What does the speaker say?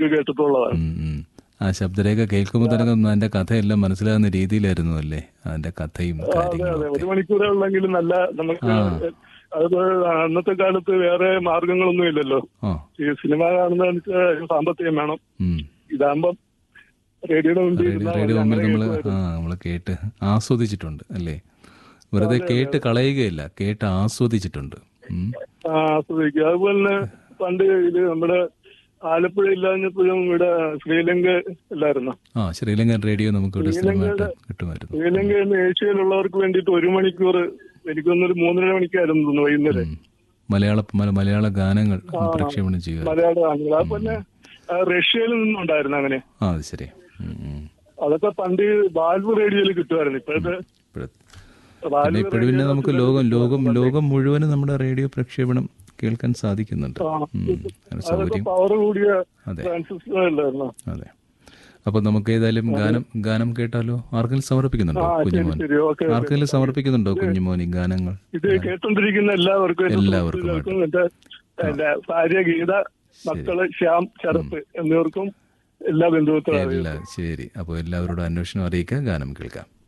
ഇടയ്ക്ക് കേട്ടിട്ടുള്ളതാണ് ഉം, ഉം. ആ ശബ്ദരേഖ കേൾക്കുമ്പോൾ തന്നെ ഒന്ന് അതിന്റെ കഥയെല്ലാം മനസ്സിലാകുന്ന രീതിയിലായിരുന്നു അല്ലേ അതിന്റെ കഥയും അതെ കാര്യങ്ങളും അതെ ഒക്കെ ഒരു മണിക്കൂറേ ഉള്ളെങ്കിലും നല്ല നമുക്ക് ആ. അത് അന്നത്തെ കാലത്ത് വേറെ മാർഗങ്ങളൊന്നും ഇല്ലല്ലോ ആ ഈ സിനിമ കാണുന്നതെന്ന് വെച്ചാൽ സാമ്പത്തികം വേണം ഉം. ഇതാകുമ്പം റേഡിയോയുടെ മുമ്പിൽ റേഡിയോ ഇരുന്നാ റേഡിയോ മതി. മുമ്പിൽ അങ്ങനെ നമ്മൾ കേൾക്കുമായിരുന്നു. ആ നമ്മൾ കേട്ട് ആസ്വദിച്ചിട്ടുണ്ട് അല്ലേ വെറുതെ കേട്ട് കളയുകയില്ല കേട്ട് ആസ്വദിച്ചിട്ടുണ്ട് ഉം. ആ ആസ്വദിക്കുക അതുപോലെ തന്നെ പണ്ട് ഇത് നമ്മുടെ ആലപ്പുഴ ഇല്ലാഞ്ഞപ്പോഴും ഇവിടെ ശ്രീലങ്ക ഇല്ലായിരുന്നു ആ ശ്രീലങ്കൻ റേഡിയോ നമുക്ക് ഇവിടെ സ്ഥിരമായിട്ട് കിട്ടുമായിരുന്നു ശ്രീലങ്കയിൽ നിന്ന് ഏഷ്യയിലുള്ളവർക്ക് വേണ്ടിയിട്ട് ഒരു മണിക്കൂർ എനിക്കൊന്നൊരു മൂന്നര മണിക്കായിരുന്നു തോന്നുന്നു വൈകുന്നേരം ഉം. മലയാള മല- മലയാള ഗാനങ്ങൾ പ്രക്ഷേപണം ചെയ്യുക മലയാള ആംഗ്ലം അതുപോലെ ആ, റഷ്യയിൽ നിന്നുണ്ടായിരുന്നു അങ്ങനെ ആ അത് ശരി ഉം, ഉം. അതൊക്കെ പണ്ട് ബാൽവ് റേഡിയോയിൽ കിട്ടുമായിരുന്നു ഇപ്പോഴത്തെ ഇപ്പഴ്- പിന്നെ ബാൽവ് ഇപ്പോഴും പിന്നെ നമുക്ക് ലോകം ലോകം ലോകം മുഴുവനും നമ്മുടെ റേഡിയോ പ്രക്ഷേപണം കേൾക്കാൻ സാധിക്കുന്നുണ്ട് ആ. ഉം. അതിന് അതൊക്കെ സൗകര്യം പവർ കൂടിയ അതെ ട്രാൻസിസ്റ്റർ അല്ലായിരുന്നു അതെ അപ്പൊ നമുക്ക് ഏതായാലും ഗാനം ഗാനം കേട്ടാലോ ആർക്കെങ്കിലും സമർപ്പിക്കുന്നുണ്ടോ ആ ശരി കുഞ്ഞുമോൻ ശരി ഓക്കെ ആർക്കെങ്കിലും സമർപ്പിക്കുന്നുണ്ടോ കുഞ്ഞുമോൻ ഈ ഗാനങ്ങൾ ഇത് കേട്ടോണ്ടിരിക്കുന്ന എല്ലാവർക്കും എന്റെ എല്ലാവർക്കും സുഹൃത്തുക്കൾക്കും എന്റെ എന്റെ ഭാര്യ ഗീത മക്കള് ശ്യാം ശരത്ത് എന്നിവർക്കും എല്ലാ ബന്ധുത്വം എല്ലാ ശരി അപ്പോൾ എല്ലാവരോടും അന്വേഷണം അറിയിക്കുക ഗാനം കേൾക്കാം